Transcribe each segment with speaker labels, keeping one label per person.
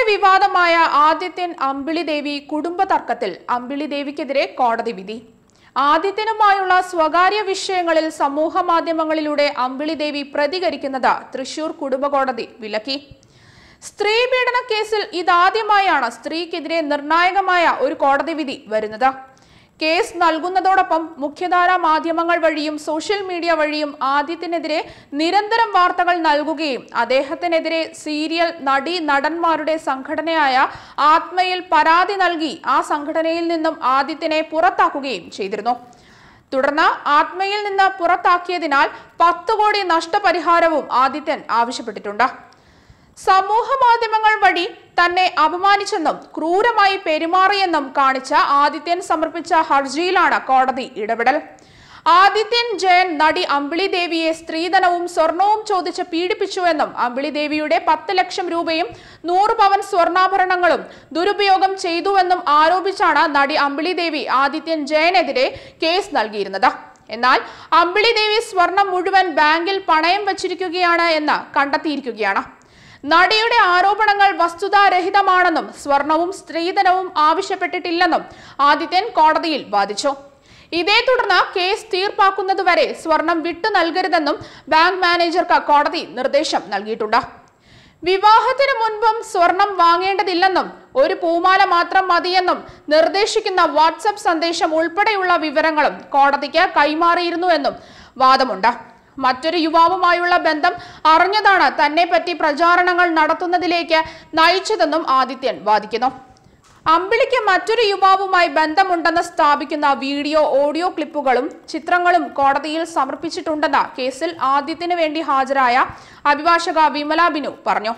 Speaker 1: വിവാദമായ ആദിത്യൻ അമ്പിളി ദേവി കുടുംബ തർക്കത്തിൽ അമ്പിളി ദേവിക്കെതിരെ കോടതി വിധി ആദിത്യനുമായുള്ള സ്വകാര്യ വിഷയങ്ങളിൽ സമൂഹ മാധ്യമങ്ങളിലൂടെ അമ്പിളി ദേവി പ്രതികരിക്കുന്നത് തൃശൂർ കുടുംബ കോടതി വിലക്കി സ്ത്രീ പീഡന കേസിൽ ഇതാദ്യമായാണ് സ്ത്രീക്കെതിരെ നിർണായകമായ ഒരു കോടതി വിധി വരുന്നത് കേസ് നൽകുന്നതോടൊപ്പം മുഖ്യധാരാ മാധ്യമങ്ങൾ വഴിയും സോഷ്യൽ മീഡിയ വഴിയും ആദ്യത്തിനെതിരെ നിരന്തരം വാർത്തകൾ നൽകുകയും അദ്ദേഹത്തിനെതിരെ സീരിയൽ നടി നടന്മാരുടെ സംഘടനയായ ആത്മയിൽ പരാതി നൽകി ആ സംഘടനയിൽ നിന്നും ആദിത്യനെ പുറത്താക്കുകയും ചെയ്തിരുന്നു തുടർന്ന് ആത്മയിൽ നിന്ന് പുറത്താക്കിയതിനാൽ പത്ത് കോടി നഷ്ടപരിഹാരവും ആദിത്യൻ ആവശ്യപ്പെട്ടിട്ടുണ്ട് സമൂഹ മാധ്യമങ്ങൾ വഴി തന്നെ അപമാനിച്ചെന്നും ക്രൂരമായി പെരുമാറിയെന്നും കാണിച്ച ആദിത്യൻ സമർപ്പിച്ച ഹർജിയിലാണ് കോടതി ഇടപെടൽ ആദിത്യൻ ജയൻ നടി അമ്പിളി ദേവിയെ സ്ത്രീധനവും സ്വർണവും ചോദിച്ച് പീഡിപ്പിച്ചുവെന്നും അമ്പിളി ദേവിയുടെ പത്ത് ലക്ഷം രൂപയും നൂറ് പവൻ സ്വർണ്ണാഭരണങ്ങളും ദുരുപയോഗം ചെയ്തുവെന്നും ആരോപിച്ചാണ് നടി അമ്പിളി ദേവി ആദിത്യൻ ജയനെതിരെ കേസ് നൽകിയിരുന്നത് എന്നാൽ അമ്പിളി ദേവി സ്വർണം മുഴുവൻ ബാങ്കിൽ പണയം വച്ചിരിക്കുകയാണ് എന്ന് കണ്ടെത്തിയിരിക്കുകയാണ് നടിയുടെ ആരോപണങ്ങൾ വസ്തുതാരഹിതമാണെന്നും സ്വർണവും സ്ത്രീധനവും ആവശ്യപ്പെട്ടിട്ടില്ലെന്നും ആദിത്യൻ കോടതിയിൽ വാദിച്ചു ഇതേ തുടർന്ന് കേസ് തീർപ്പാക്കുന്നതുവരെ സ്വർണം വിട്ടു നൽകരുതെന്നും ബാങ്ക് മാനേജർക്ക് കോടതി നിർദ്ദേശം നൽകിയിട്ടുണ്ട് വിവാഹത്തിന് മുൻപും സ്വർണം വാങ്ങേണ്ടതില്ലെന്നും ഒരു പൂമാല മാത്രം മതിയെന്നും നിർദ്ദേശിക്കുന്ന വാട്സപ്പ് സന്ദേശം ഉൾപ്പെടെയുള്ള വിവരങ്ങളും കോടതിക്ക് കൈമാറിയിരുന്നുവെന്നും വാദമുണ്ട് മറ്റൊരു യുവാവുമായുള്ള ബന്ധം അറിഞ്ഞതാണ് തന്നെ പറ്റി പ്രചാരണങ്ങൾ നടത്തുന്നതിലേക്ക് നയിച്ചതെന്നും ആദിത്യൻ വാദിക്കുന്നു അമ്പിളിക്ക് മറ്റൊരു യുവാവുമായി ബന്ധമുണ്ടെന്ന് സ്ഥാപിക്കുന്ന വീഡിയോ ഓഡിയോ ക്ലിപ്പുകളും ചിത്രങ്ങളും കോടതിയിൽ സമർപ്പിച്ചിട്ടുണ്ടെന്ന് കേസിൽ ആദ്യത്തിനു വേണ്ടി ഹാജരായ അഭിഭാഷക വിമല ബിനു പറഞ്ഞു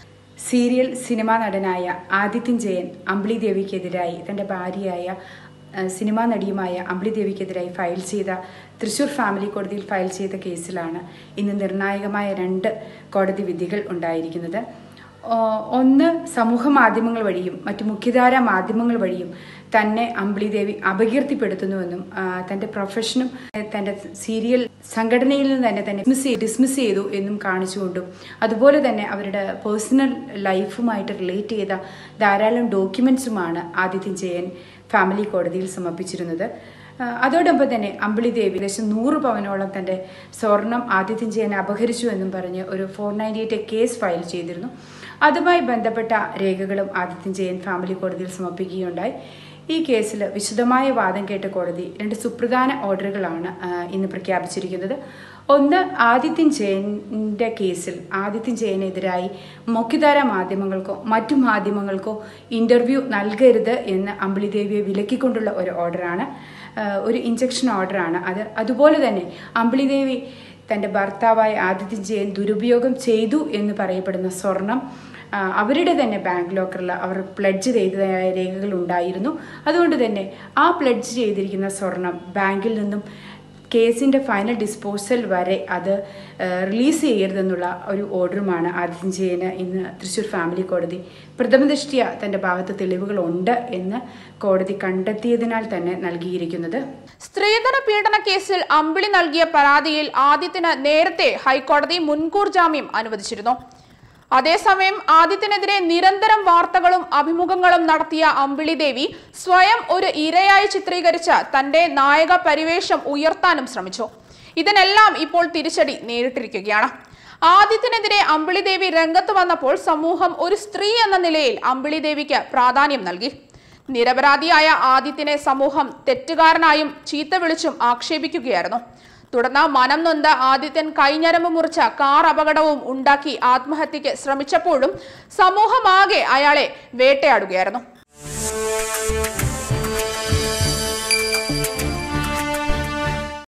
Speaker 2: സീരിയൽ സിനിമാ നടനായ ആദിത്യൻ ജയൻ അമ്പിളി ദേവിക്കെതിരായി തൻ്റെ ഭാര്യയായ ഏഹ്, സിനിമാ നടിയുമായ അമ്പിളി ദേവിക്കെതിരായി ഫയൽ ചെയ്ത തൃശൂർ ഫാമിലി കോടതിയിൽ ഫയൽ ചെയ്ത കേസിലാണ് ഇന്ന് നിർണായകമായ രണ്ട് കോടതി വിധികൾ ഉണ്ടായിരിക്കുന്നത് ഓ- ഒന്ന് സമൂഹ മാധ്യമങ്ങൾ വഴിയും മറ്റു മുഖ്യധാര മാധ്യമങ്ങൾ വഴിയും തന്നെ അമ്പിളി ദേവി അപകീർത്തിപ്പെടുത്തുന്നുവെന്നും ആ, തന്റെ പ്രൊഫഷനും ഏ, തന്റെ സീരിയൽ സംഘടനയിൽ നിന്ന് തന്നെ തന്നെ ഡിസ്മിസ് ചെയ്തു ഡിസ്മിസ് ചെയ്തു എന്നും കാണിച്ചുകൊണ്ടും അതുപോലെ തന്നെ അവരുടെ പേഴ്സണൽ ലൈഫുമായിട്ട് റിലേറ്റ് ചെയ്ത ധാരാളം ഡോക്യുമെന്റ്സുമാണ് ആദിത്യൻ ജയൻ ഫാമിലി കോടതിയിൽ സമർപ്പിച്ചിരുന്നത് ആ, അതോടൊപ്പം തന്നെ അമ്പിളി ദേവി ഏകദേശം നൂറ് പവനോളം തന്റെ സ്വർണം ആദിത്യൻ ജയൻ അപഹരിച്ചു എന്നും പറഞ്ഞ് ഒരു four ninety eight case file ചെയ്തിരുന്നു അതുമായി ബന്ധപ്പെട്ട രേഖകളും ആദിത്യൻ ജയൻ ഫാമിലി കോടതിയിൽ സമർപ്പിക്കുകയുണ്ടായി ഈ കേസിൽ വിശദമായ വാദം കേട്ട കോടതി രണ്ട് സുപ്രധാന ഓർഡറുകളാണ് ആ, ഇന്ന് പ്രഖ്യാപിച്ചിരിക്കുന്നത് ഒന്ന് ആദിത്യൻ ജയന്റെ കേസിൽ ആദിത്യൻ ജയനെതിരായി മുഖ്യധാര മാധ്യമങ്ങൾക്കോ മറ്റു മാധ്യമങ്ങൾക്കോ ഇന്റർവ്യൂ നൽകരുത് എന്ന് അമ്പിളി ദേവിയെ വിലക്കിക്കൊണ്ടുള്ള ഒരു ഓർഡറാണ് ആ, ഒരു ഇഞ്ചക്ഷൻ ഓർഡറാണ് അത് അതുപോലെ തന്നെ അമ്പിളി ദേവി തൻ്റെ ഭർത്താവായ ആദിത്യൻ ജയൻ ദുരുപയോഗം ചെയ്തു എന്ന് പറയപ്പെടുന്ന സ്വർണം ആ, അവരുടെ തന്നെ ബാങ്ക് ലോക്കറിൽ അവർ പ്ലഡ്ജ് ചെയ്തതായ രേഖകൾ ഉണ്ടായിരുന്നു അതുകൊണ്ട് തന്നെ ആ പ്ലഡ്ജ് ചെയ്തിരിക്കുന്ന സ്വർണം ബാങ്കിൽ നിന്നും കേസിന്റെ ഫൈനൽ ഡിസ്പോസൽ വരെ അത് റിലീസ് ചെയ്യരുതെന്നുള്ള ഒരു ഓർഡറുമാണ് ആദിത്യൻ ജയന് ഇന്ന് തൃശൂർ ഫാമിലി കോടതി പ്രഥമദൃഷ്ടിയ തന്റെ ഭാഗത്ത് തെളിവുകളുണ്ട് എന്ന് കോടതി കണ്ടെത്തിയതിനാൽ തന്നെ നൽകിയിരിക്കുന്നത്
Speaker 1: സ്ത്രീധന പീഡന കേസിൽ അമ്പിളി നൽകിയ പരാതിയിൽ ആദിത്യന് നേരത്തെ ഹൈക്കോടതി മുൻകൂർ ജാമ്യം അനുവദിച്ചിരുന്നു അതേസമയം ആദിത്യനെതിരെ നിരന്തരം വാർത്തകളും അഭിമുഖങ്ങളും നടത്തിയ അമ്പിളി ദേവി സ്വയം ഒരു ഇരയായി ചിത്രീകരിച്ച് തന്റെ നായക പരിവേഷം ഉയർത്താനും ശ്രമിച്ചു ഇതിനെല്ലാം ഇപ്പോൾ തിരിച്ചടി നേരിട്ടിരിക്കുകയാണ് ആദിത്യനെതിരെ അമ്പിളി ദേവി രംഗത്ത് വന്നപ്പോൾ സമൂഹം ഒരു സ്ത്രീ എന്ന നിലയിൽ അമ്പിളി ദേവിക്ക് പ്രാധാന്യം നൽകി നിരപരാധിയായ ആദിത്യനെ സമൂഹം തെറ്റുകാരനായും ചീത്ത വിളിച്ചും ആക്ഷേപിക്കുകയായിരുന്നു തുടർന്ന് മനം നൊന്ത് ആദിത്യൻ കൈഞ്ഞരമ്പ് മുറിച്ച കാർ അപകടവും ഉണ്ടാക്കി ആത്മഹത്യക്ക് ശ്രമിച്ചപ്പോഴും സമൂഹമാകെ അയാളെ വേട്ടയാടുകയായിരുന്നു